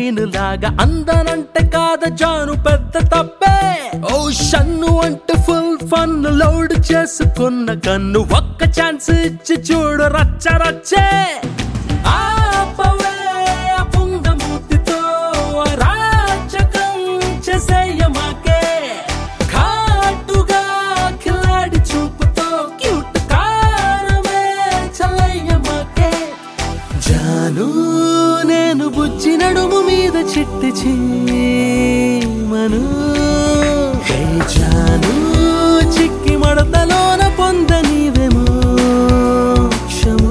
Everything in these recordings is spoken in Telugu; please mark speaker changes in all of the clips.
Speaker 1: గ్రీన్ లాగా అందనంటే కాద జాను పెద్ద తప్పే ఓ షన్ను అంటే ఫుల్ ఫన్ లోడ్ చేసుకున్న కన్ను ఒక్క ఛాన్స్ ఇచ్చి చూడు రచ్చ రచ్చే ఆపవే ఆ పుంగమూతితో అరాచకం చేసేయమాకే ఘాటుగా కిలాడి చూపుతో క్యూట్ కారమే చల్లయ్యమాకే జాను నేను బుజ్జి నడుము మీద చిట్టి చీమను హే జాను చిక్కి మడతలోన పొంద నీవేమో క్షము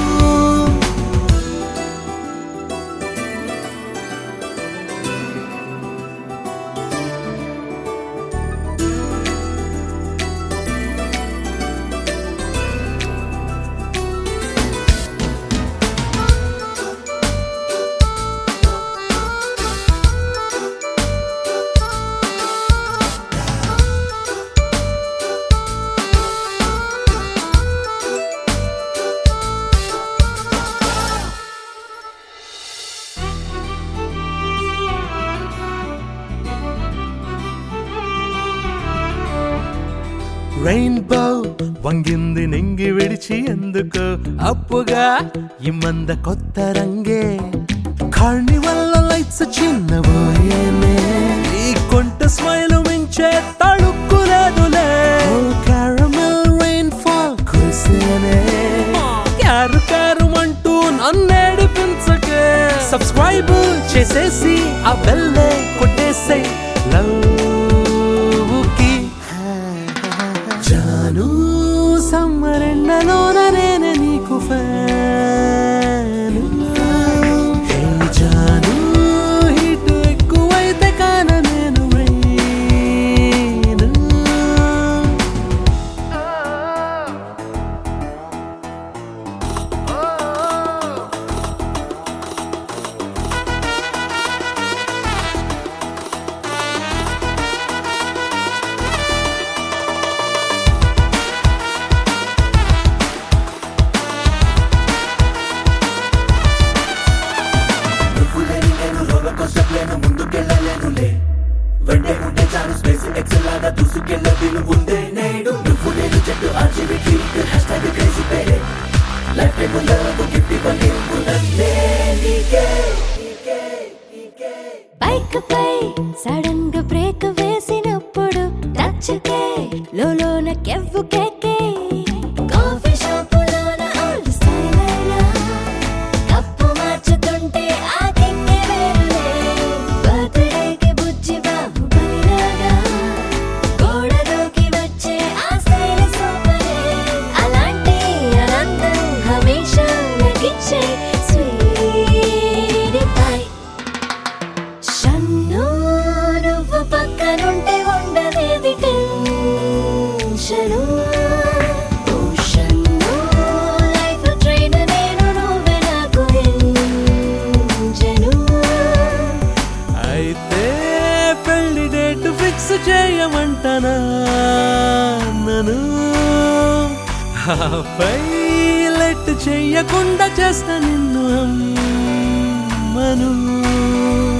Speaker 1: రెయిన్బో వంగింది నింగి విడిచి ఎందుకు అప్పుగా ఇమ్మంద కొత్త రంగే కార్నివల్ లైట్స్ చిన్నబోయేనే ఈ కొంట స్మైల్ మించే తడుక్కులేదులే క్యారమెల్ రెయిన్ ఫాల్ కురిసేనే క్యారు క్యారు అంటూ నన్నేడిపించకే సబ్స్క్రైబ్ చేసేసి ఆ బెల్లే కొట్టేసే లవ్కి జాను సమ్మరెండలోన నేనే నీకు ఫ్యాను హే జాను హీట్ ఎక్కువైతే కాన నేను రైను
Speaker 2: నువ్వు లేని నేను రోలర్ కోస్టర్ లేను ముందుకెళ్ళలేనులే వెంటే ఉంటే చాలు స్పేస్ ఎక్సెల్ లాగా దూసుకెళ్ళ వీలు ఉందే నేడు నువ్వు నేను చెట్టు RGV tweet hash tag crazy పేరే లైఫ్ టైం లవ్ గిఫ్ట్ ఇవ్వని ఉన్నదే నీకే నీకే నీకే
Speaker 3: బైక్ పై సడన్ గా బ్రేక్ వేసినప్పుడు టచ్ కే లోలోన కెవ్వు కేకే కాఫీ షాపులోన ఓల్డ్ స్టైల్ అయినా కప్పు మార్చుతుంటే ఆ కిక్కే వేరులే బర్త్డేకి బుజ్జి బాబు బలిలాగా గోడ దూకి వచ్చే ఆ స్టైల్ సూపరే అలాంటి ఆనందం హమేషా నగిచ్చే స్వీట్ పై షన్ను నువ్వు పక్కనుంటే ఉండదేది టెన్షను ఓ షన్ను లైఫ్ ట్రైన్ నేను నువ్వే నాకు ఎంజను
Speaker 1: అయితే పెళ్లి డేట్ ఫిక్స్ చేయమంటనా నన్ను ఆపై లెట్ చెయ్యకుండా చేస్తా నిన్ను అమ్మను